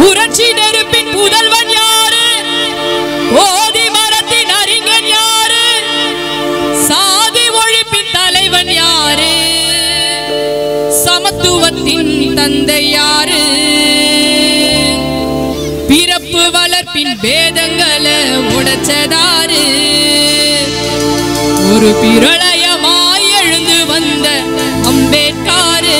புரட்சி நெருப்பின் புதல்வன் யாரு ஓதி மரத்தின் அறிஞன் யாரு சாதி ஒழிப்பின் தலைவன் யாரு சமத்துவத்தின் தந்தை யாரு பிறப்பு வளர்ப்பின் பேதங்களை உடைச்சதாரு ஒரு பிரளயமாய் எழுந்து வந்த அம்பேத்காரு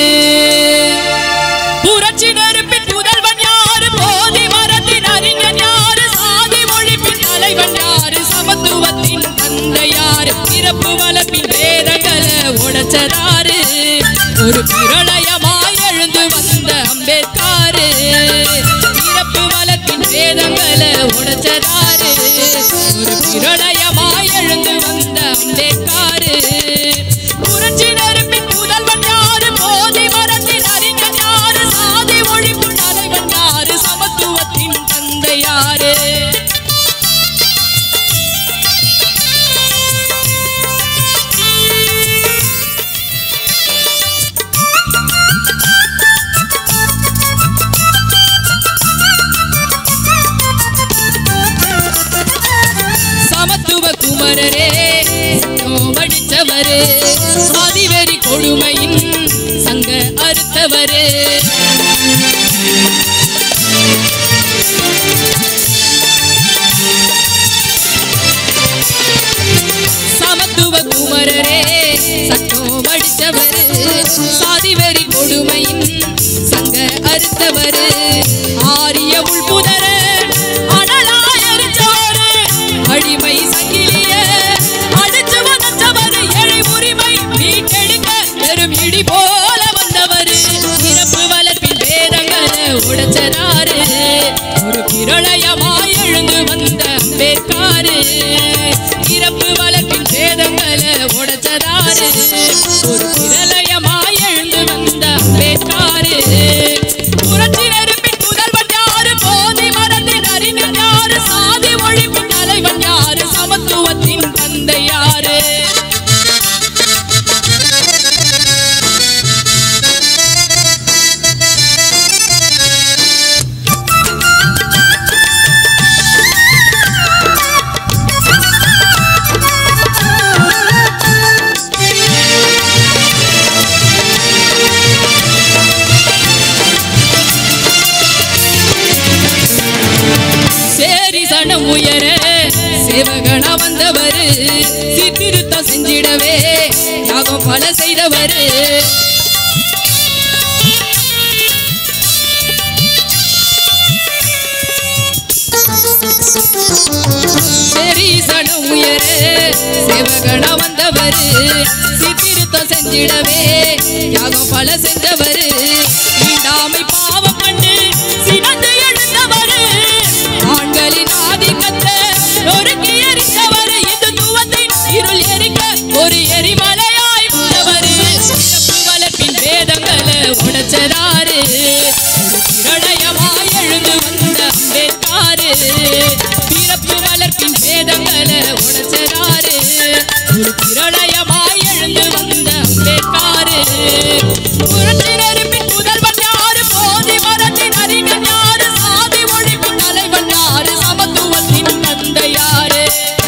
புரட்சி நெருப்பின் புதல்வன் யாரு போதி மரத்தின் அறிஞன் யாரு சாதி ஒழிப்பின் தலைவன் யாரு சமத்துவத்தின் தந்தை யாரு பிறப்பு வளர்ப்பின் வேதங்களை உடைச்சதாரு ஒரு பிரளயமாய் எழுந்து வந்த அம்பேத்காரு பிறப்பு வளர்ப்பின் வேதங்களை உடைச்சதாரு ஒரு பிரளயமாய் எழுந்து வந்த அம்பேத்காரு புரட்சி நெருப்பின் முதல்வன் யாரு போதி மரத்தின் அறிஞன் யாரு சாதி ஒழிப்பு தலைவன் யாரு சமத்துவத்தின் தந்தை யாரு சமத்துவ குமரரே படித்தவரே சாதிவெறி கொடுமையின் சங்க அறுத்தவரே சமத்துவ குமரரே சட்டம் படித்தவரு சாதிவெறி கொடுமையின் சங்க அறுத்தவரு ஆரிய உள்புதர அனலாயரிச்சவரு அடிமை சங்கிலிய அடிச்சு வந்தவரு எழை உரிமை மீட்டெடுக்க பெரும் இடி போல வந்தவரு சிறப்பு வளர்ப்பின் வேதங்களை உடைச்சதாரு ஒரு பிரளயமாய் எழுந்து வந்த அம்பேத்காரு இறப்பு வளர்ப்பின் வேதங்களை உடைச்சதாரு ஒரு பிரளயமாய் எழுந்து வந்த அம்பேத்காரு புரட்சி நெருப்பின் முதல்வன் யாரு போதி மரத்தின் அறிஞன் யாரு சாதி ஒழிப்பின் தலைவன் யாரு சமத்துவத்தின் தந்தை யாரு சேரி சனம் உயர சேவகனா வந்தவரு சீர்திருத்தம் செஞ்சிடவே யாகம் பல செய்தவரு சேரி சனம் உயர சேவகனா வந்தவரு சீர்திருத்தம் செஞ்சிடவே யாகம் பல செஞ்சவரு தீண்டாமை பாவம் கண்டு சினந்து எழுந்தவரு ஆண்களின் ஆதிக்கத்தை நொறுக்கி எரித்தவர் இந்துத்துவத்தின் இருள் எரிக்க ஒரு எரிமலையாய் வந்தவர் சிறப்பு வளர்ப்பின் வேதங்களை உடைச்சதாரு ஒரு பிரளயமாய் எழுந்து வந்த அம்பேத்காரு பிறப்பு வளர்ப்பின் வேதங்களை உடைச்சதாரு ஒரு பிரளயமாய் எழுந்து வந்த அம்பேத்காரு புரட்சி நெருப்பின் முதல்வன் யாரு போதி மரத்தின் அறிஞன் யாரு சாதி ஒழிப்பின் தலைவன் யாரு சமத்துவத்தின் தந்தை யாரு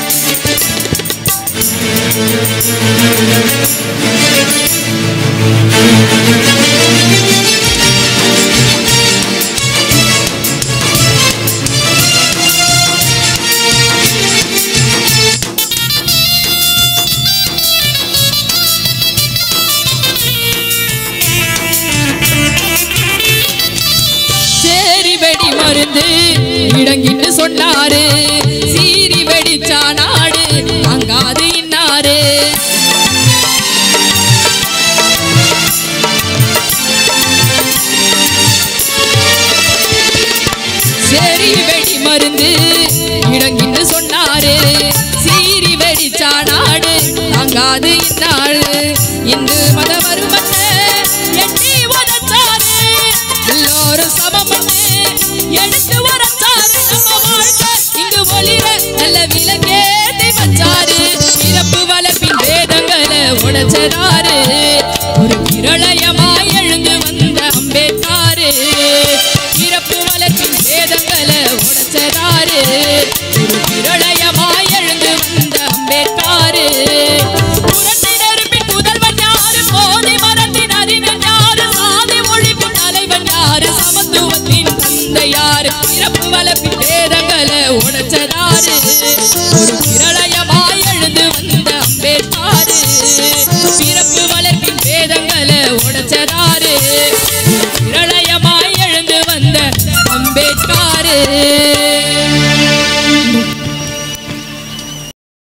சேரி வெடி மருந்து இடங்கின்னு சொன்னாரு சீரி வெடிச்சா நாடு அங்காது இன்னாரு சேரி வெடி மருந்து இடங்கின்னு சொன்னாரு சீரி வெடிச்சா நாடு அங்காது இன்னாடு இந்து மத வருமத்தை எட்டி உதச்சாரு எல்லோரும் சமமன்னு எடுத்து வரச்சாரு நம்ம வாழ்க்கை இங்கு ஒளிர நல்ல விலங்கேத்தி வச்சாரு பிறப்பு வளர்ப்பின் வேதங்களை உடைச்சதாரு ஒரு பிரளயமாய் எழுந்து வந்த அம்பேத்காரு பிறப்பு வளர்ப்பின் யாரு ஒரு பிரளயமாய் எழுந்து வந்த அம்பேத்காரு புரட்சி நெருப்பின் புதல்வன் யாரு போதை மரத்தின் அறிஞன் யாரு சாதி ஒழிப்பின் தலைவன் யாரு சமத்துவத்தின் தந்தை யாரு பிறப்பு வளர்ப்பின் வேதங்களை உடைச்சதாரு ஒரு பிரளயமாய் எழுந்து வந்த அம்பேத்காரு பிறப்பு வளர்ப்பின் வேதங்களை உடைச்சதாரு